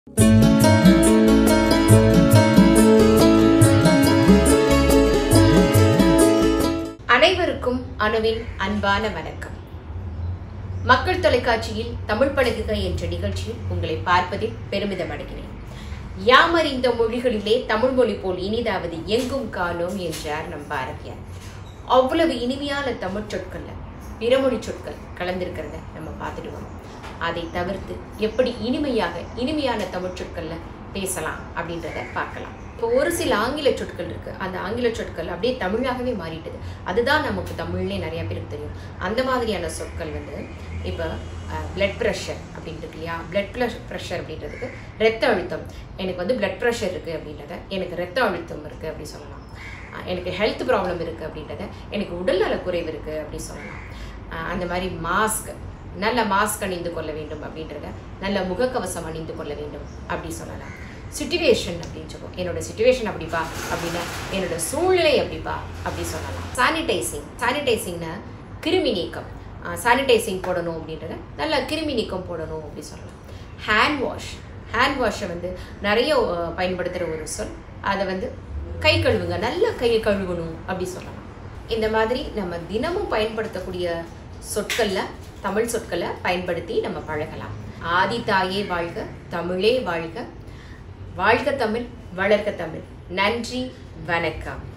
அனைவருக்கும் அணுவின் அன்பான வணக்கம் மக்கள் தொலைக்காட்சியில் தமிழ் பழகுக என்ற நிகழ்ச்சியில் உங்களை பார்ப்பதில் பெருமிதம் அடைகிறேன் யாமறிந்த மொழிகளிலே தமிழ் மொழி போல் இனிதாவது எங்கும் காணோம் என்றார் நம் பாரதியார் அவ்வளவு இனிமையான தமிழ் சொற்கள்ல பிறமொழி சொற்கள் கலந்திருக்கிறத நம்ம பார்த்துட்டு வரோம் அதை தவிர்த்து எப்படி இனிமையாக இனிமையான தமிழ் சொற்கள்ல பேசலாம் அப்படின்றத பார்க்கலாம் இப்போ ஒரு சில ஆங்கில சொற்கள் இருக்கு அந்த ஆங்கில சொற்கள் அப்படியே தமிழாகவே மாறிட்டுது அதுதான் நமக்கு தமிழ்லே நிறைய பேருக்கு தெரியும் அந்த மாதிரியான சொற்கள் வந்து இப்போ பிளட் ப்ரெஷர் அப்படின்னு இருக்கு இல்லையா பிளட் ப்ரெஷர் அப்படின்றதுக்கு ரத்த அழுத்தம் எனக்கு வந்து பிளட் ப்ரெஷர் இருக்குது அப்படின்றத எனக்கு ரத்த அழுத்தம் இருக்குது அப்படி சொல்லலாம் அஹ் எனக்கு ஹெல்த் ப்ராப்ளம் இருக்குது அப்படின்றத எனக்கு உடல்நல குறைவு இருக்குது அப்படி சொல்லலாம் அஹ் அந்த மாதிரி மாஸ்க் நல்ல மாஸ்க் அணிந்து கொள்ள வேண்டும் அப்படின்றத நல்ல முகக்கவசம் அணிந்து கொள்ள வேண்டும் அப்படி சொல்லலாம் சுச்சுவேஷன் அப்படின்னு சொல்லுவோம் என்னோட சுச்சுவேஷன் அப்படிப்பா அப்படின்னா என்னோட சூழ்நிலை அப்படிப்பா அப்படி சொல்லலாம் சானிடைசிங் சானிடைசிங்னா கிருமி நீக்கம் சானிடைசிங் போடணும் அப்படின்றத நல்ல கிருமி நீக்கம் போடணும் அப்படி சொல்லலாம் ஹேண்ட் வாஷ் ஹேண்ட் வாஷை வந்து நிறைய அஹ், பயன்படுத்துகிற ஒரு சொல் அதை வந்து கை கழுவுங்க நல்லா கை கழுவணும் அப்படி சொல்லலாம் இந்த மாதிரி நம்ம தினமும் பயன்படுத்தக்கூடிய சொற்களில் தமிழ் சொற்களை பயன்படுத்தி நம்ம பழகலாம் ஆதி தாயே வாழ்க தமிழே வாழ்க வாழ்க தமிழ் வளர்க தமிழ் நன்றி வணக்கம்